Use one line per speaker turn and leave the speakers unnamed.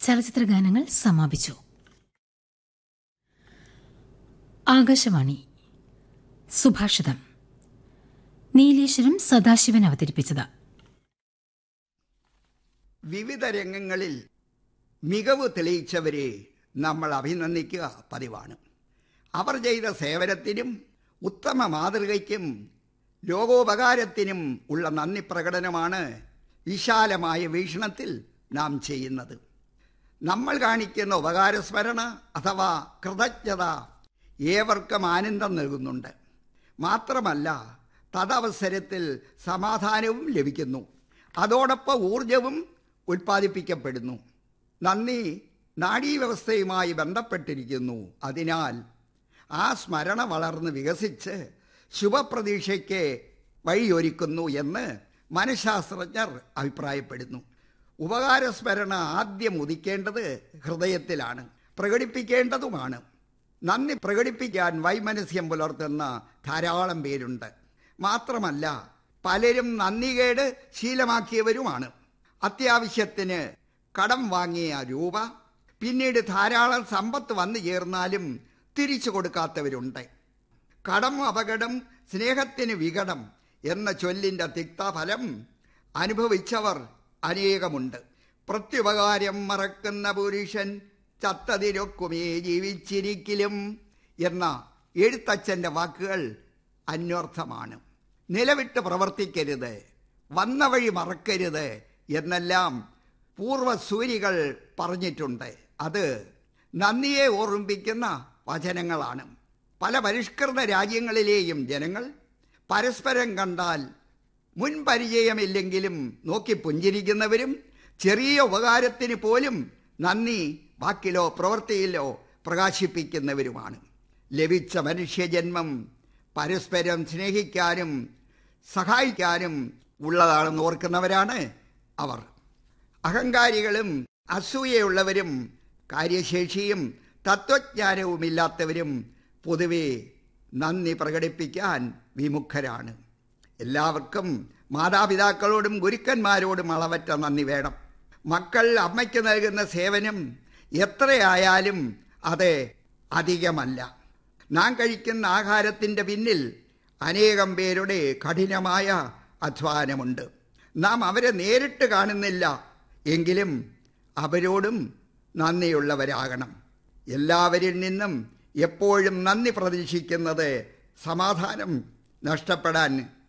ചലച്ചിത്ര ഗാനങ്ങൾ സമാപിച്ചു ആകാശവാണി സുഭാഷിതം നീലേശ്വരം സദാശിവൻ അവതരിപ്പിച്ചത്
വിവിധ രംഗങ്ങളിൽ മികവ് തെളിയിച്ചവരെ നമ്മൾ അഭിനന്ദിക്കുക പതിവാണ് അവർ ചെയ്ത സേവനത്തിനും ഉത്തമ മാതൃകയ്ക്കും ലോകോപകാരത്തിനും ഉള്ള നന്ദി പ്രകടനമാണ് വിശാലമായ വീക്ഷണത്തിൽ നാം ചെയ്യുന്നത് നമ്മൾ കാണിക്കുന്ന ഉപകാരസ്മരണ അഥവാ കൃതജ്ഞത ഏവർക്കും ആനന്ദം നൽകുന്നുണ്ട് മാത്രമല്ല തദവസരത്തിൽ സമാധാനവും ലഭിക്കുന്നു അതോടൊപ്പം ഊർജവും ഉൽപ്പാദിപ്പിക്കപ്പെടുന്നു നന്ദി നാഡീവ്യവസ്ഥയുമായി ബന്ധപ്പെട്ടിരിക്കുന്നു അതിനാൽ ആ സ്മരണ വളർന്ന് വികസിച്ച് ശുഭപ്രതീക്ഷയ്ക്ക് വഴിയൊരുക്കുന്നു എന്ന് മനഃശാസ്ത്രജ്ഞർ അഭിപ്രായപ്പെടുന്നു ഉപകാരസ്മരണ ആദ്യം ഉദിക്കേണ്ടത് ഹൃദയത്തിലാണ് പ്രകടിപ്പിക്കേണ്ടതുമാണ് നന്ദി പ്രകടിപ്പിക്കാൻ വൈമനസ്യം പുലർത്തുന്ന ധാരാളം പേരുണ്ട് മാത്രമല്ല പലരും നന്ദികേട് ശീലമാക്കിയവരുമാണ് അത്യാവശ്യത്തിന് കടം വാങ്ങിയ രൂപ പിന്നീട് ധാരാളം സമ്പത്ത് വന്നു ചേർന്നാലും തിരിച്ചു കൊടുക്കാത്തവരുണ്ട് കടം അപകടം സ്നേഹത്തിന് വികടം എന്ന ചൊല്ലിൻ്റെ തിക്തഫലം അനുഭവിച്ചവർ അനേകമുണ്ട് പ്രത്യുപകാരം മറക്കുന്ന പുരുഷൻ ചത്തതിരൊക്കുമേ ജീവിച്ചിരിക്കലും എന്ന എഴുത്തച്ഛൻ്റെ വാക്കുകൾ അന്വർത്ഥമാണ് നിലവിട്ട് പ്രവർത്തിക്കരുത് വന്ന വഴി മറക്കരുത് എന്നെല്ലാം പൂർവ്വസൂരികൾ പറഞ്ഞിട്ടുണ്ട് അത് നന്ദിയെ ഓർമ്മിപ്പിക്കുന്ന വചനങ്ങളാണ് പല പരിഷ്കൃത രാജ്യങ്ങളിലെയും ജനങ്ങൾ പരസ്പരം കണ്ടാൽ മുൻപരിചയമില്ലെങ്കിലും നോക്കി പുഞ്ചിരിക്കുന്നവരും ചെറിയ ഉപകാരത്തിന് പോലും നന്ദി വാക്കിലോ പ്രവൃത്തിയിലോ പ്രകാശിപ്പിക്കുന്നവരുമാണ് ലഭിച്ച മനുഷ്യജന്മം പരസ്പരം സ്നേഹിക്കാനും സഹായിക്കാനും ഉള്ളതാണെന്ന് ഓർക്കുന്നവരാണ് അവർ അഹങ്കാരികളും അസൂയയുള്ളവരും കാര്യശേഷിയും തത്വജ്ഞാനവുമില്ലാത്തവരും പൊതുവെ നന്ദി പ്രകടിപ്പിക്കാൻ വിമുഖരാണ് എല്ലാവർക്കും മാതാപിതാക്കളോടും ഗുരുക്കന്മാരോടും അളവറ്റ നന്ദി വേണം മക്കൾ അമ്മയ്ക്ക് നൽകുന്ന സേവനം എത്രയായാലും അത് അധികമല്ല നാം കഴിക്കുന്ന ആഹാരത്തിൻ്റെ പിന്നിൽ അനേകം പേരുടെ കഠിനമായ അധ്വാനമുണ്ട് നാം അവരെ നേരിട്ട് കാണുന്നില്ല എങ്കിലും അവരോടും നന്ദിയുള്ളവരാകണം എല്ലാവരിൽ നിന്നും എപ്പോഴും നന്ദി പ്രതീക്ഷിക്കുന്നത് സമാധാനം നഷ്ടപ്പെടാൻ